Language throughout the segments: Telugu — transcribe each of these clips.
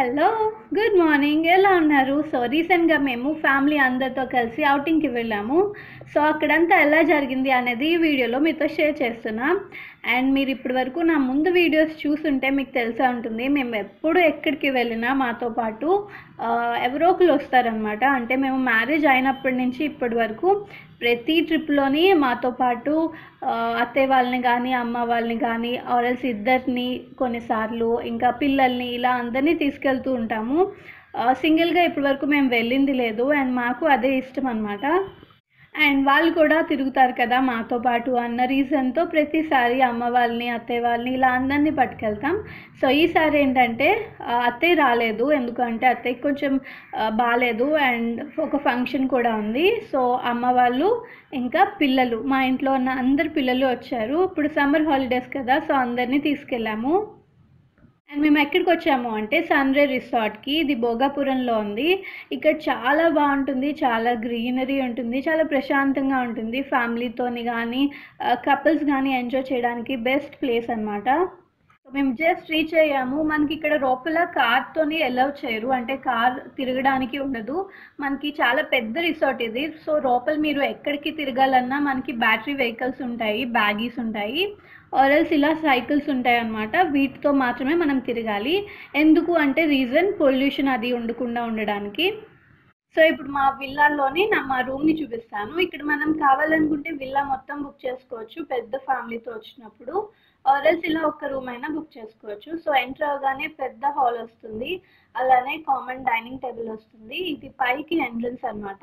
హలో గుడ్ మార్నింగ్ ఎలా ఉన్నారు సో రీసెంట్గా మేము ఫ్యామిలీ అందరితో కలిసి అవుటింగ్కి వెళ్ళాము సో అక్కడంతా ఎలా జరిగింది అనేది ఈ వీడియోలో మీతో షేర్ చేస్తున్నా అండ్ మీరు ఇప్పటి వరకు నా ముందు వీడియోస్ చూసుంటే మీకు తెలిసే ఉంటుంది మేము ఎప్పుడు ఎక్కడికి వెళ్ళినా మాతో పాటు ఆ, ఎవరో ఒకరు వస్తారనమాట అంటే మేము మ్యారేజ్ అయినప్పటి నుంచి ఇప్పటి వరకు ప్రతి ట్రిప్లోని మాతో పాటు ఆ, అత్తయ్య వాళ్ళని కానీ అమ్మ వాళ్ళని కానీ ఆర్ఎల్స్ ఇద్దరిని కొన్నిసార్లు ఇంకా పిల్లల్ని ఇలా అందరినీ తీసుకెళ్తూ ఉంటాము సింగిల్గా ఇప్పటి వరకు మేము వెళ్ళింది లేదు అండ్ మాకు అదే ఇష్టం అనమాట అండ్ వాళ్ళు కూడా తిరుగుతారు కదా మాతో పాటు అన్న రీజన్తో ప్రతిసారి అమ్మ వాళ్ళని అత్తయ్య వాళ్ళని ఇలా అందరినీ పట్టుకెళ్తాం సో ఈసారి ఏంటంటే ఆ, అత్తయ్య రాలేదు ఎందుకంటే అత్తయ్య కొంచెం ఆ, బాగాలేదు అండ్ ఒక ఫంక్షన్ కూడా ఉంది సో అమ్మ వాళ్ళు ఇంకా పిల్లలు మా ఇంట్లో ఉన్న అందరు పిల్లలు వచ్చారు ఇప్పుడు సమ్మర్ హాలిడేస్ కదా సో అందరినీ తీసుకెళ్ళాము అండ్ మేము ఎక్కడికి వచ్చాము అంటే సన్రే రిసార్ట్కి ఇది భోగాపురంలో ఉంది ఇక్కడ చాలా బాగుంటుంది చాలా గ్రీనరీ ఉంటుంది చాలా ప్రశాంతంగా ఉంటుంది ఫ్యామిలీతోని కానీ కపుల్స్ కానీ ఎంజాయ్ చేయడానికి బెస్ట్ ప్లేస్ అన్నమాట సో మేము జస్ట్ రీచ్ అయ్యాము మనకి ఇక్కడ లోపల కార్తోని అలౌ చేయరు అంటే కార్ తిరగడానికి ఉండదు మనకి చాలా పెద్ద రిసార్ట్ ఇది సో లోపల మీరు ఎక్కడికి తిరగాలన్నా మనకి బ్యాటరీ వెహికల్స్ ఉంటాయి బ్యాగీస్ ఉంటాయి ఆర్ఎల్స్ ఇలా సైకిల్స్ ఉంటాయి అన్నమాట వీటితో మాత్రమే మనం తిరగాలి ఎందుకు అంటే రీజన్ పొల్యూషన్ అది ఉండకుండా ఉండడానికి సో ఇప్పుడు మా విల్లాలోని నా మా రూమ్ని చూపిస్తాను ఇక్కడ మనం కావాలనుకుంటే విల్లా మొత్తం బుక్ చేసుకోవచ్చు పెద్ద ఫ్యామిలీతో వచ్చినప్పుడు ఆర్ఎల్స్ ఇలా ఒక్క రూమ్ అయినా బుక్ చేసుకోవచ్చు సో ఎంటర్ అవగానే పెద్ద హాల్ వస్తుంది అలానే కామన్ డైనింగ్ టేబుల్ వస్తుంది ఇది పైకి ఎంట్రన్స్ అన్నమాట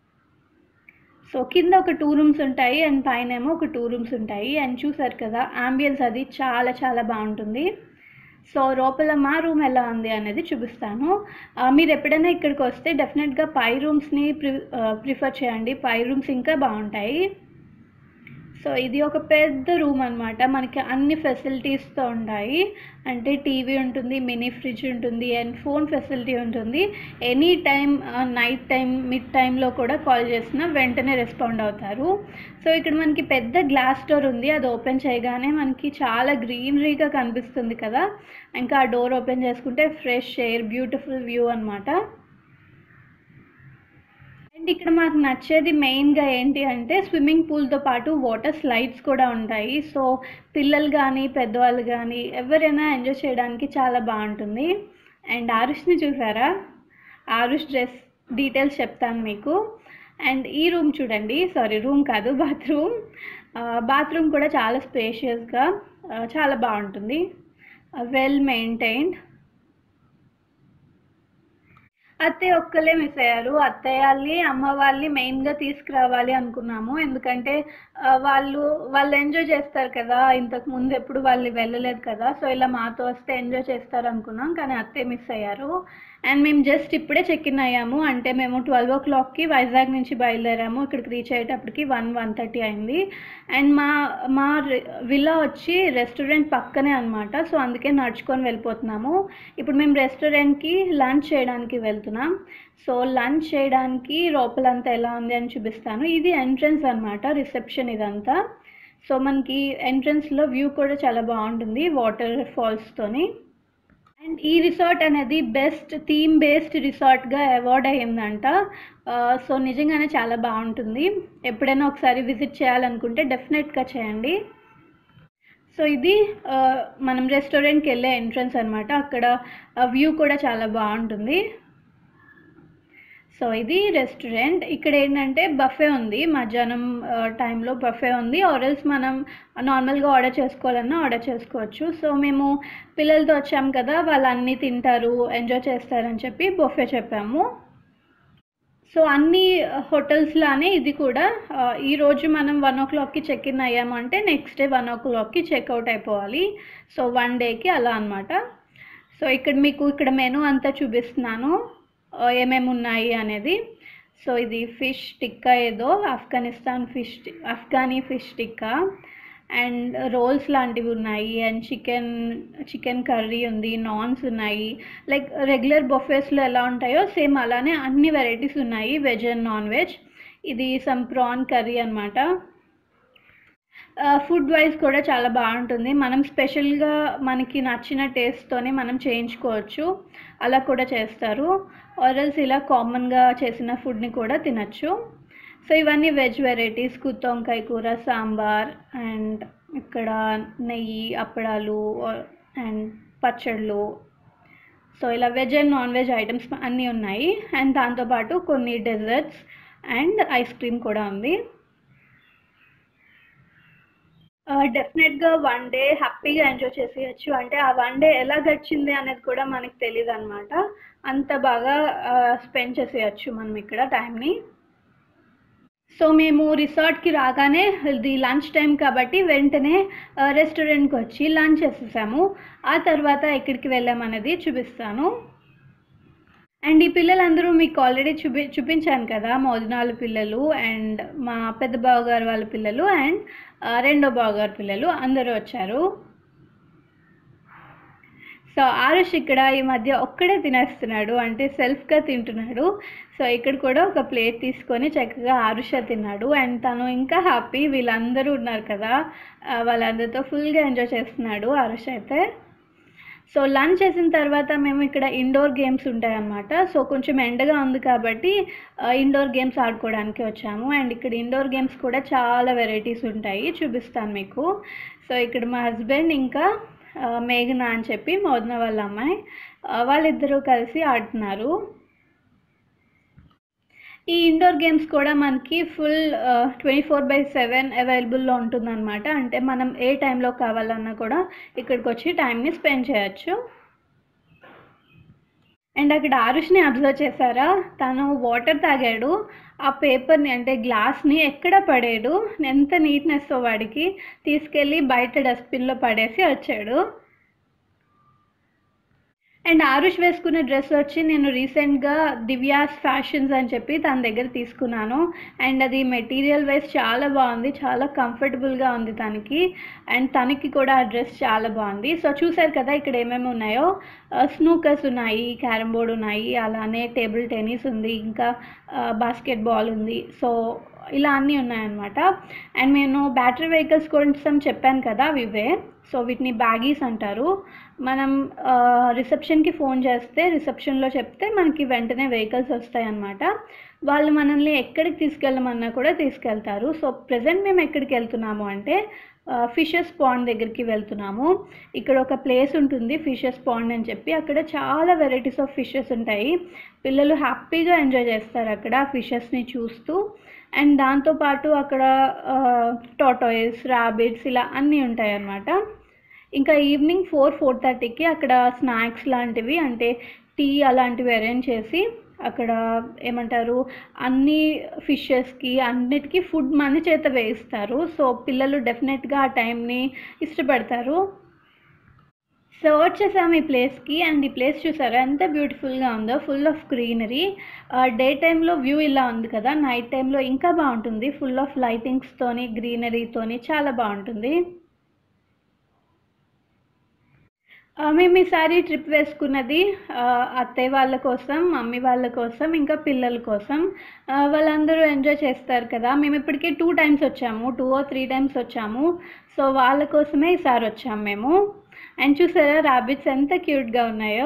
సో కింద ఒక టూ రూమ్స్ ఉంటాయి అండ్ పైన ఏమో ఒక టూ రూమ్స్ ఉంటాయి అండ్ చూసారు కదా అంబియన్స్ అది చాలా చాలా బాగుంటుంది సో లోపల మా రూమ్ ఎలా ఉంది అనేది చూపిస్తాను ఆ, మీరు ఎప్పుడైనా ఇక్కడికి వస్తే డెఫినెట్గా పై రూమ్స్ని ప్రి ప్రిఫర్ చేయండి పై రూమ్స్ ఇంకా బాగుంటాయి సో ఇది ఒక పెద్ద రూమ్ అన్నమాట మనకి అన్ని ఫెసిలిటీస్తో ఉంటాయి అంటే టీవీ ఉంటుంది మినీ ఫ్రిడ్జ్ ఉంటుంది అండ్ ఫోన్ ఫెసిలిటీ ఉంటుంది any time night time mid టైంలో కూడా కాల్ చేసినా వెంటనే రెస్పాండ్ అవుతారు సో ఇక్కడ మనకి పెద్ద గ్లాస్ డోర్ ఉంది అది ఓపెన్ చేయగానే మనకి చాలా గ్రీనరీగా కనిపిస్తుంది కదా ఇంకా ఆ డోర్ ఓపెన్ చేసుకుంటే ఫ్రెష్ ఎయిర్ బ్యూటిఫుల్ వ్యూ అన్నమాట అండ్ ఇక్కడ మాకు నచ్చేది మెయిన్గా ఏంటి అంటే స్విమ్మింగ్ పూల్తో పాటు వాటర్ స్లైడ్స్ కూడా ఉంటాయి సో పిల్లలు కానీ పెద్దవాళ్ళు కానీ ఎవరైనా ఎంజాయ్ చేయడానికి చాలా బాగుంటుంది అండ్ ఆరుష్ని చూసారా ఆరుష్ డ్రెస్ డీటెయిల్స్ చెప్తాను మీకు అండ్ ఈ రూమ్ చూడండి సారీ రూమ్ కాదు బాత్రూమ్ బాత్రూమ్ కూడా చాలా స్పేషియస్గా చాలా బాగుంటుంది వెల్ మెయింటైన్డ్ అత్తయ్య ఒక్కలే మిస్ అయ్యారు అత్తయ్య వాళ్ళని అమ్మ వాళ్ళని మెయిన్గా తీసుకురావాలి అనుకున్నాము ఎందుకంటే ఆ, వాళ్ళు వాళ్ళు ఎంజాయ్ చేస్తారు కదా ఇంతకు ముందు ఎప్పుడు వాళ్ళు వెళ్ళలేదు కదా సో ఇలా మాతో వస్తే ఎంజాయ్ చేస్తారు అనుకున్నాం కానీ అత్తయ్య మిస్ అయ్యారు అండ్ మేము జస్ట్ ఇప్పుడే చెక్ ఇన్ అయ్యాము అంటే మేము ట్వెల్వ్ ఓ క్లాక్కి వైజాగ్ నుంచి బయలుదేరాము ఇక్కడికి రీచ్ అయ్యేటప్పటికి వన్ వన్ థర్టీ అయింది అండ్ మా మా విల్లా వచ్చి రెస్టారెంట్ పక్కనే అనమాట సో అందుకే నడుచుకొని వెళ్ళిపోతున్నాము ఇప్పుడు మేము రెస్టారెంట్కి లంచ్ చేయడానికి వెళ్తున్నాం సో లంచ్ చేయడానికి లోపలంతా ఎలా ఉంది అని చూపిస్తాను ఇది ఎంట్రన్స్ అన్నమాట రిసెప్షన్ ఇదంతా సో మనకి ఎంట్రన్స్లో వ్యూ కూడా చాలా బాగుంటుంది వాటర్ ఫాల్స్తోని అండ్ ఈ రిసార్ట్ అనేది బెస్ట్ థీమ్ బేస్డ్ రిసార్ట్గా అవార్డ్ అయ్యిందంట ఆ, సో నిజంగానే చాలా బాగుంటుంది ఎప్పుడైనా ఒకసారి విజిట్ చేయాలనుకుంటే డెఫినెట్గా చేయండి సో ఇది ఆ, మనం రెస్టారెంట్కి వెళ్ళే ఎంట్రన్స్ అనమాట అక్కడ వ్యూ కూడా చాలా బాగుంటుంది సో ఇది రెస్టారెంట్ ఇక్కడ ఏంటంటే బఫే ఉంది మధ్యాహ్నం టైంలో బఫే ఉంది ఆర్ఎల్స్ మనం నార్మల్గా ఆర్డర్ చేసుకోవాలన్నా ఆర్డర్ చేసుకోవచ్చు సో మేము పిల్లలతో వచ్చాము కదా వాళ్ళు అన్నీ తింటారు ఎంజాయ్ చేస్తారని చెప్పి బఫే చెప్పాము సో అన్ని హోటల్స్ లానే ఇది కూడా ఆ, ఈ రోజు మనం వన్ ఓ క్లాక్కి చెక్ ఇన్ అయ్యామంటే నెక్స్ట్ డే వన్ ఓ క్లాక్కి చెక్అవుట్ అయిపోవాలి సో వన్ డేకి అలా అన్నమాట సో ఇక్కడ మీకు ఇక్కడ మెనూ అంతా చూపిస్తున్నాను ఆ, ఏమేమి ఉన్నాయి అనేది సో ఇది ఫిష్ టిక్కా ఏదో Afghanistan fish Afghani fish tikka and rolls లాంటివి ఉన్నాయి అండ్ చికెన్ చికెన్ కర్రీ ఉంది నాన్స్ ఉన్నాయి లైక్ రెగ్యులర్ బొఫేస్లో ఎలా ఉంటాయో సేమ్ అలానే అన్ని వెరైటీస్ ఉన్నాయి వెజ్ అండ్ నాన్ వెజ్ ఇది సమ్ ప్రాన్ కర్రీ అనమాట ఫుడ్ వైజ్ కూడా చాలా బాగుంటుంది మనం స్పెషల్గా మనకి నచ్చిన టేస్ట్తోనే మనం చేయించుకోవచ్చు అలా కూడా చేస్తారు ఆరల్స్ ఇలా కామన్గా చేసిన ఫుడ్ని కూడా తినచ్చు సో ఇవన్నీ వెజ్ వెరైటీస్ గుత్తి వంకాయ కూర సాంబార్ అండ్ ఇక్కడ నెయ్యి అప్పడాలు అండ్ పచ్చళ్ళు సో ఇలా veg and non veg items అన్నీ ఉన్నాయి అండ్ దాంతోపాటు కొన్ని డెజర్ట్స్ అండ్ ఐస్ క్రీమ్ కూడా ఉంది డెఫినెట్గా వన్ డే హ్యాపీగా ఎంజాయ్ చేసేయచ్చు అంటే ఆ వన్ డే ఎలా గడిచింది అనేది కూడా మనకి తెలియదు అనమాట అంత బాగా స్పెండ్ చేసేయచ్చు మనం ఇక్కడ టైంని సో మేము రిసార్ట్కి రాగానే ఇది లంచ్ టైం కాబట్టి వెంటనే రెస్టారెంట్కి వచ్చి లంచ్ చేసేసాము ఆ తర్వాత ఎక్కడికి వెళ్ళామనేది చూపిస్తాను అండ్ ఈ పిల్లలందరూ మీకు ఆల్రెడీ చూపి చూపించాను కదా మోదినాల పిల్లలు అండ్ మా పెద్ద బావగారు వాళ్ళ పిల్లలు అండ్ రెండో బావగారు పిల్లలు అందరూ వచ్చారు సో ఆరుష్ ఇక్కడ ఈ మధ్య ఒక్కడే తినేస్తున్నాడు అంటే సెల్ఫ్గా తింటున్నాడు సో ఇక్కడ కూడా ఒక ప్లేట్ తీసుకొని చక్కగా ఆరుష తిన్నాడు అండ్ తను ఇంకా హ్యాపీ వీళ్ళందరూ ఉన్నారు కదా వాళ్ళందరితో ఫుల్గా ఎంజాయ్ చేస్తున్నాడు ఆరుష్ అయితే సో లంచ్ చేసిన తర్వాత మేము ఇక్కడ ఇండోర్ గేమ్స్ ఉంటాయన్నమాట సో కొంచెం ఎండగా ఉంది కాబట్టి ఇండోర్ గేమ్స్ ఆడుకోవడానికి వచ్చాము అండ్ ఇక్కడ ఇండోర్ గేమ్స్ కూడా చాలా వెరైటీస్ ఉంటాయి చూపిస్తాను మీకు సో ఇక్కడ మా హస్బెండ్ ఇంకా మేఘన అని చెప్పి మోదన వాళ్ళ అమ్మాయి వాళ్ళిద్దరూ కలిసి ఆడుతున్నారు ఈ ఇండోర్ గేమ్స్ కూడా మనకి full twenty four by seven అవైలబుల్లో ఉంటుందన్నమాట అంటే మనం ఏ టైంలో కావాలన్నా కూడా ఇక్కడికి వచ్చి టైంని స్పెండ్ చేయొచ్చు అండ్ అక్కడ ఆరుష్ని అబ్జర్వ్ చేశారా తను వాటర్ తాగాడు ఆ పేపర్ని అంటే గ్లాస్ని ఎక్కడ పడేడు ఎంత నీట్నెస్ వాడికి తీసుకెళ్ళి బయట డస్ట్బిన్లో పడేసి వచ్చాడు అండ్ ఆరుష్ వేసుకున్న డ్రెస్ వచ్చి నేను రీసెంట్గా దివ్యాస్ ఫ్యాషన్స్ అని చెప్పి తన దగ్గర తీసుకున్నాను అండ్ అది మెటీరియల్ వైజ్ చాలా బాగుంది చాలా కంఫర్టబుల్గా ఉంది తనకి అండ్ తనకి కూడా ఆ డ్రెస్ చాలా బాగుంది సో చూసారు కదా ఇక్కడ ఏమేమి ఉన్నాయో స్నూకర్స్ ఉన్నాయి క్యారమ్ బోర్డ్ ఉన్నాయి అలానే టేబుల్ టెన్నిస్ ఉంది ఇంకా బాస్కెట్ బాల్ ఉంది సో ఇలా అన్నీ ఉన్నాయన్నమాట అండ్ నేను బ్యాటరీ వెహికల్స్ కోసం చెప్పాను కదా ఇవే సో వీటిని బ్యాగీస్ అంటారు మనం రిసెప్షన్కి ఫోన్ చేస్తే రిసెప్షన్లో చెప్తే మనకి వెంటనే వెహికల్స్ వస్తాయి అన్నమాట వాళ్ళు మనల్ని ఎక్కడికి తీసుకెళ్ళమన్నా కూడా తీసుకెళ్తారు సో ప్రజెంట్ మేము ఎక్కడికి వెళ్తున్నాము అంటే ఫిషెస్ పాండ్ దగ్గరికి వెళ్తున్నాము ఇక్కడ ఒక ప్లేస్ ఉంటుంది ఫిషెస్ పాండ్ అని చెప్పి అక్కడ చాలా వెరైటీస్ ఆఫ్ ఫిషెస్ ఉంటాయి పిల్లలు హ్యాపీగా ఎంజాయ్ చేస్తారు అక్కడ ఫిషెస్ని చూస్తూ అండ్ దాంతోపాటు అక్కడ టాటాయిస్ ర్యాబిట్స్ ఇలా అన్నీ ఉంటాయి అన్నమాట ఇంకా ఈవినింగ్ ఫోర్ ఫోర్ థర్టీకి అక్కడ స్నాక్స్ లాంటివి అంటే టీ అలాంటివి అరేంజ్ చేసి అక్కడ ఏమంటారు అన్ని ఫిషెస్కి అన్నిటికీ ఫుడ్ మన చేత వేయిస్తారు సో పిల్లలు డెఫినెట్గా ఆ టైంని ఇష్టపడతారు సో వచ్చేసాము ఈ ప్లేస్కి అండ్ ఈ ప్లేస్ చూసారా ఎంత బ్యూటిఫుల్గా ఉందో ఫుల్ ఆఫ్ గ్రీనరీ డే టైంలో వ్యూ ఇలా ఉంది కదా నైట్ టైంలో ఇంకా బాగుంటుంది ఫుల్ ఆఫ్ లైటింగ్స్తోని గ్రీనరీతోని చాలా బాగుంటుంది మేము ఈసారి ట్రిప్ వేసుకున్నది అత్తయ్య వాళ్ళ కోసం మమ్మీ వాళ్ళ కోసం ఇంకా పిల్లల కోసం వాళ్ళందరూ ఎంజాయ్ చేస్తారు కదా మేము ఇప్పటికే టూ టైమ్స్ వచ్చాము టూ ఓ త్రీ టైమ్స్ వచ్చాము సో వాళ్ళ కోసమే ఈసారి వచ్చాము మేము అండ్ చూసారా ర్యాబిట్స్ ఎంత క్యూట్గా ఉన్నాయో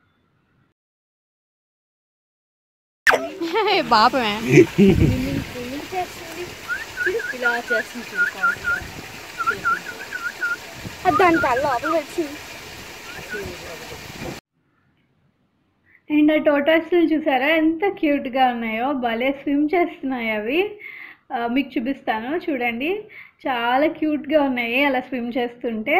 పాపమే దాని తల లోపల వచ్చింది అండ్ ఆ టోటాస్లు చూసారా ఎంత క్యూట్గా ఉన్నాయో భలే స్విమ్ చేస్తున్నాయి అవి ఆ, మీకు చూపిస్తాను చూడండి చాలా క్యూట్గా ఉన్నాయి అలా స్విమ్ చేస్తుంటే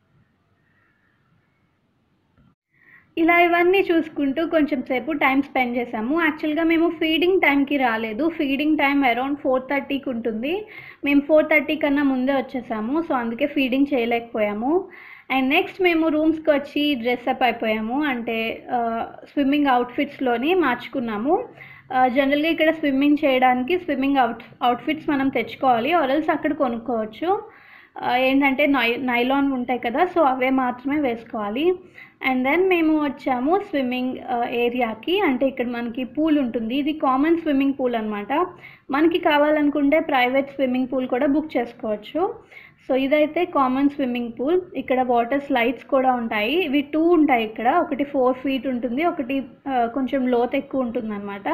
ఇలా ఇవన్నీ చూసుకుంటూ కొంచెం సేపు టైం స్పెండ్ చేసాము యాక్చువల్గా మేము ఫీడింగ్ టైంకి రాలేదు ఫీడింగ్ టైం అరౌండ్ ఫోర్ థర్టీకి ఉంటుంది మేము ఫోర్ థర్టీ కన్నా ముందే వచ్చేసాము సో అందుకే ఫీడింగ్ చేయలేకపోయాము అండ్ నెక్స్ట్ మేము రూమ్స్కి వచ్చి డ్రెస్అప్ అయిపోయాము అంటే స్విమ్మింగ్ అవుట్ఫిట్స్లోని మార్చుకున్నాము జనరల్గా ఇక్కడ స్విమ్మింగ్ చేయడానికి స్విమ్మింగ్ అవుట్ అవుట్ఫిట్స్ మనం తెచ్చుకోవాలి ఆర్ఎల్స్ అక్కడ కొనుక్కోవచ్చు ఆ, ఏంటంటే నై నైలాన్ ఉంటాయి కదా సో అవే మాత్రమే వేసుకోవాలి అండ్ దెన్ మేము వచ్చాము స్విమ్మింగ్ ఏరియాకి అంటే ఇక్కడ మనకి పూల్ ఉంటుంది ఇది కామన్ స్విమ్మింగ్ పూల్ అనమాట మనకి కావాలనుకుంటే ప్రైవేట్ స్విమ్మింగ్ పూల్ కూడా బుక్ చేసుకోవచ్చు సో ఇదైతే కామన్ స్విమ్మింగ్ పూల్ ఇక్కడ వాటర్ స్లైడ్స్ కూడా ఉంటాయి ఇవి టూ ఉంటాయి ఇక్కడ ఒకటి ఫోర్ ఫీట్ ఉంటుంది ఒకటి ఆ, కొంచెం లోత్ ఎక్కువ ఉంటుంది అనమాట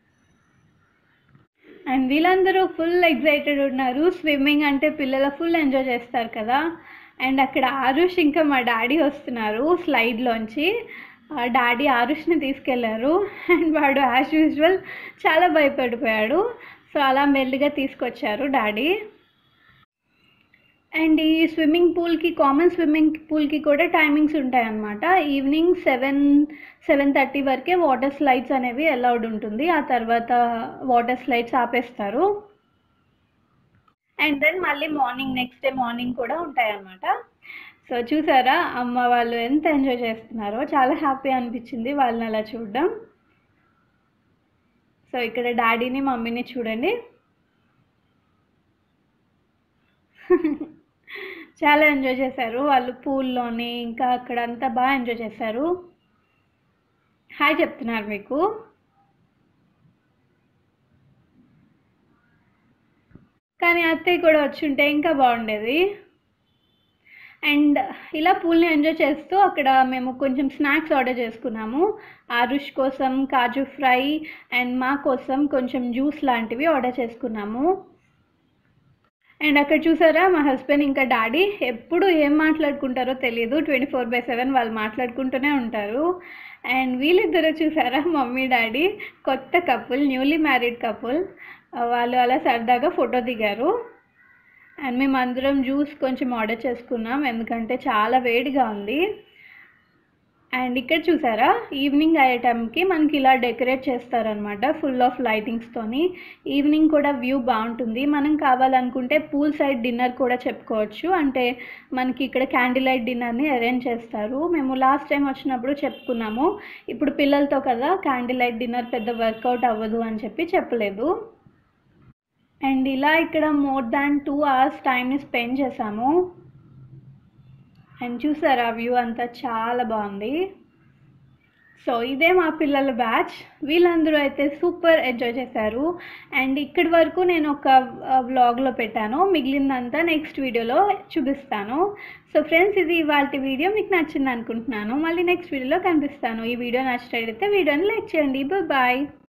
అండ్ వీళ్ళందరూ ఫుల్ ఎగ్జైటెడ్ ఉన్నారు స్విమ్మింగ్ అంటే పిల్లలు ఫుల్ ఎంజాయ్ చేస్తారు కదా అండ్ అక్కడ ఆరుష్ ఇంకా మా డాడీ వస్తున్నారు స్లైడ్లోంచి డాడీ ఆరుష్ని తీసుకెళ్లారు అండ్ వాడు యాజ్ యూజువల్ చాలా భయపడిపోయాడు సో అలా మెల్లిగా తీసుకొచ్చారు డాడీ అండ్ ఈ స్విమ్మింగ్ పూల్కి కామన్ స్విమ్మింగ్ పూల్కి కూడా టైమింగ్స్ ఉంటాయన్నమాట ఈవినింగ్ సెవెన్ సెవెన్ థర్టీ వరకే వాటర్ స్లైడ్స్ అనేవి అలౌడ్ ఉంటుంది ఆ తర్వాత వాటర్ స్లైడ్స్ ఆపేస్తారు అండ్ దెన్ మళ్ళీ మార్నింగ్ నెక్స్ట్ డే మార్నింగ్ కూడా ఉంటాయన్నమాట సో చూసారా అమ్మ వాళ్ళు ఎంత ఎంజాయ్ చేస్తున్నారో చాలా హ్యాపీ అనిపించింది వాళ్ళని అలా చూడడం సో ఇక్కడ డాడీని మమ్మీని చూడండి చాలా ఎంజాయ్ చేశారు వాళ్ళు పూల్లోని ఇంకా అక్కడ అంతా బాగా ఎంజాయ్ చేశారు హాయ్ చెప్తున్నారు మీకు కానీ అత్తయ్య కూడా వచ్చి ఉంటే ఇంకా బాగుండేది అండ్ ఇలా పూల్ని ఎంజాయ్ చేస్తూ అక్కడ మేము కొంచెం స్నాక్స్ ఆర్డర్ చేసుకున్నాము ఆరుష్ కోసం కాజు ఫ్రై అండ్ మా కోసం కొంచెం జ్యూస్ లాంటివి ఆర్డర్ చేసుకున్నాము అండ్ అక్కడ చూసారా మా హస్బెండ్ ఇంకా డాడీ ఎప్పుడు ఏం మాట్లాడుకుంటారో తెలియదు ట్వంటీ ఫోర్ బై సెవెన్ వాళ్ళు మాట్లాడుకుంటూనే ఉంటారు అండ్ వీళ్ళిద్దరూ చూసారా మమ్మీ డాడీ కొత్త కపుల్ న్యూలీ మ్యారీడ్ కపుల్ వాళ్ళు అలా సరదాగా ఫోటో దిగారు అండ్ మేము అందరం జ్యూస్ కొంచెం ఆర్డర్ చేసుకున్నాం ఎందుకంటే చాలా వేడిగా ఉంది అండ్ ఇక్కడ చూసారా ఈవినింగ్ అయ్యే టైంకి మనకి ఇలా డెకరేట్ చేస్తారనమాట ఫుల్ ఆఫ్ లైటింగ్స్తోని ఈవినింగ్ కూడా వ్యూ బాగుంటుంది మనం కావాలనుకుంటే పూల్ సైడ్ డిన్నర్ కూడా చెప్పుకోవచ్చు అంటే మనకి ఇక్కడ క్యాండిల్ లైట్ డిన్నర్ని అరేంజ్ చేస్తారు మేము లాస్ట్ టైం వచ్చినప్పుడు చెప్పుకున్నాము ఇప్పుడు పిల్లలతో కదా క్యాండిల్ లైట్ డిన్నర్ పెద్ద వర్కౌట్ అవ్వదు అని చెప్పి చెప్పలేదు అండ్ ఇలా ఇక్కడ మోర్ దాన్ టూ అవర్స్ టైంని స్పెండ్ చేసాము అండ్ చూసారా వ్యూ అంతా చాలా బాగుంది సో ఇదే మా పిల్లల బ్యాచ్ వీళ్ళందరూ అయితే సూపర్ ఎంజాయ్ చేశారు అండ్ ఇక్కడి వరకు నేను ఒక వ్లాగ్లో పెట్టాను మిగిలిందంతా నెక్స్ట్ వీడియోలో చూపిస్తాను సో ఫ్రెండ్స్ ఇది ఇవాళ వీడియో మీకు నచ్చింది అనుకుంటున్నాను మళ్ళీ నెక్స్ట్ వీడియోలో కనిపిస్తాను ఈ వీడియో నచ్చినట్లయితే వీడియోని లైక్ చేయండి బాయ్